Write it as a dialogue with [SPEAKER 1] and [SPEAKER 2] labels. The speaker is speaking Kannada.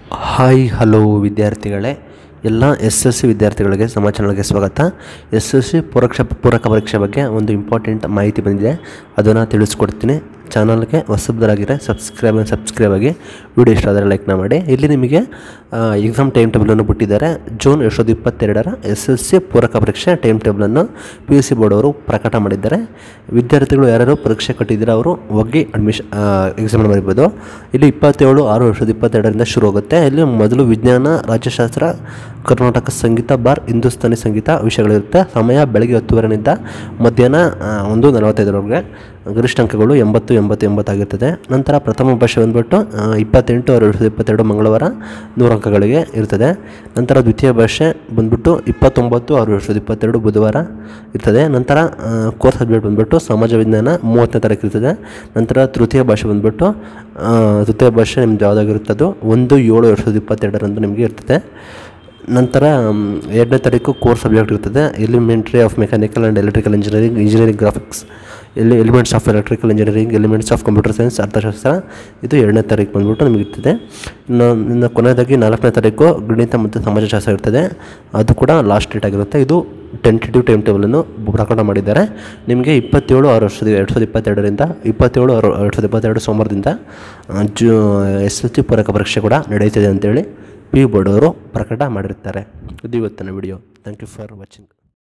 [SPEAKER 1] ಹಾಯ್ ಹಲೋ ವಿದ್ಯಾರ್ಥಿಗಳೇ ಎಲ್ಲ ಎಸ್ ಎಸ್ ಸಿ ವಿದ್ಯಾರ್ಥಿಗಳಿಗೆ ನಮ್ಮ ಚಾನಲ್ಗೆ ಸ್ವಾಗತ ಎಸ್ ಎಸ್ ಸಿ ಪೂರಕ ಪೂರಕ ಪರೀಕ್ಷೆ ಬಗ್ಗೆ ಒಂದು ಇಂಪಾರ್ಟೆಂಟ್ ಮಾಹಿತಿ ಬಂದಿದೆ ಅದನ್ನು ತಿಳಿಸ್ಕೊಡ್ತೀನಿ ಚಾನಲ್ಗೆ ಹೊಸಬರಾಗಿದ್ದರೆ ಸಬ್ಸ್ಕ್ರೈಬ್ ಸಬ್ಸ್ಕ್ರೈಬ್ ಆಗಿ ವಿಡಿಯೋ ಇಷ್ಟ ಆದರೆ ಲೈಕ್ನ ಮಾಡಿ ಇಲ್ಲಿ ನಿಮಗೆ ಎಕ್ಸಾಮ್ ಟೈಮ್ ಟೇಬಲನ್ನು ಬಿಟ್ಟಿದ್ದಾರೆ ಜೂನ್ ಎರಡು ಸಾವಿರದ ಇಪ್ಪತ್ತೆರಡರ ಎಸ್ ಎಸ್ ಸಿ ಪೂರಕ ಪರೀಕ್ಷೆ ಟೈಮ್ ಟೇಬಲನ್ನು ಪಿ ಯು ಸಿ ಬೋರ್ಡ್ ಅವರು ಪ್ರಕಟ ಮಾಡಿದ್ದಾರೆ ವಿದ್ಯಾರ್ಥಿಗಳು ಯಾರ್ಯಾರು ಪರೀಕ್ಷೆ ಕಟ್ಟಿದ್ದೀರಾ ಅವರು ಹೋಗಿ ಅಡ್ಮಿಷನ್ ಎಕ್ಸಾಮ್ ಬರೀಬೋದು ಇಲ್ಲಿ ಇಪ್ಪತ್ತೇಳು ಆರು ಎರಡು ಸಾವಿರದ ಇಪ್ಪತ್ತೆರಡರಿಂದ ಶುರು ಆಗುತ್ತೆ ಇಲ್ಲಿ ಮೊದಲು ವಿಜ್ಞಾನ ರಾಜ್ಯಶಾಸ್ತ್ರ ಕರ್ನಾಟಕ ಸಂಗೀತ ಬಾರ್ ಹಿಂದೂಸ್ತಾನಿ ಸಂಗೀತ ವಿಷಯಗಳಿರುತ್ತೆ ಸಮಯ ಬೆಳಗ್ಗೆ ಹತ್ತುವರೆನಿಂದ ಮಧ್ಯಾಹ್ನ ಆ, ಒಂದು ನಲವತ್ತೈದರವರೆಗೆ ಗರಿಷ್ಠ ಅಂಕಗಳು ಎಂಬತ್ತು ಎಂಬತ್ತು ಎಂಬತ್ತಾಗಿರ್ತದೆ ನಂತರ ಪ್ರಥಮ ಭಾಷೆ ಬಂದ್ಬಿಟ್ಟು ಆ, ಇಪ್ಪತ್ತೆಂಟು ಆರು ಎರಡು ಸಾವಿರದ ಇಪ್ಪತ್ತೆರಡು ಮಂಗಳವಾರ ನೂರು ಅಂಕಗಳಿಗೆ ಇರ್ತದೆ ನಂತರ ದ್ವಿತೀಯ ಭಾಷೆ ಬಂದ್ಬಿಟ್ಟು ಇಪ್ಪತ್ತೊಂಬತ್ತು ಆರು ಎರಡು ಸಾವಿರದ ಇಪ್ಪತ್ತೆರಡು ಬುಧವಾರ ಇರ್ತದೆ ನಂತರ ಕೋರ್ಸ್ ಸಬ್ಜೆಕ್ಟ್ ಬಂದ್ಬಿಟ್ಟು ಸಮಾಜ ವಿಜ್ಞಾನ ಮೂವತ್ತನೇ ತಾರೀಕು ಇರ್ತದೆ ನಂತರ ತೃತೀಯ ಭಾಷೆ ಬಂದ್ಬಿಟ್ಟು ಆ, ತೃತೀಯ ಭಾಷೆ ನಿಮ್ದು ಯಾವುದಾಗಿರುತ್ತೆ ಅದು ಒಂದು ಏಳು ಎರಡು ಸಾವಿರದ ಇಪ್ಪತ್ತೆರಡರಂದು ನಿಮಗೆ ಇರ್ತದೆ ನಂತರ ಮ್, ಎರಡನೇ ತಾರೀಕು ಕೋರ್ ಸಬ್ಜೆಕ್ಟ್ ಇರ್ತದೆ elementary of mechanical and electrical engineering engineering graphics ಎಲ್ಲಿ elements of electrical engineering elements of computer science ಅರ್ಥಶಾಸ್ತ್ರ ಇದು ಎರಡನೇ ತಾರೀಕು ಬಂದ್ಬಿಟ್ಟು ನಿಮಗೆ ಇರ್ತದೆ ಇನ್ನು ಇನ್ನು ಕೊನೆಯದಾಗಿ ನಾಲ್ಕನೇ ತಾರೀಕು ಗಣಿತ ಮತ್ತು ಸಮಾಜಶಾಸ್ತ್ರ ಇರ್ತದೆ ಅದು ಕೂಡ ಲಾಸ್ಟ್ ಡೇಟ್ ಆಗಿರುತ್ತೆ ಇದು ಟೆಂಟೇಟಿವ್ ಟೈಮ್ ಟೇಬಲನ್ನು ಪ್ರಕಟ ಮಾಡಿದ್ದಾರೆ ನಿಮಗೆ ಇಪ್ಪತ್ತೇಳು ಆರು ವರ್ಷದ ಎರಡು ಸಾವಿರದ ಇಪ್ಪತ್ತೆರಡರಿಂದ ಇಪ್ಪತ್ತೇಳು ಆರು ಎರಡು ಸಾವಿರದ ಇಪ್ಪತ್ತೆರಡು ಸೋಮವಾರದಿಂದ ಆ, ಜೂ ಎಸ್ ಎಸ್ ಸಿ ಪೂರಕ ಪರೀಕ್ಷೆ ಕೂಡ ನಡೆಯುತ್ತಿದೆ ಅಂತೇಳಿ ಪಿ ಬೋರ್ಡ್ ಅವರು ಪ್ರಕಟ ಮಾಡಿರ್ತಾರೆ ಇದು ಇವತ್ತಿನ video thank you for watching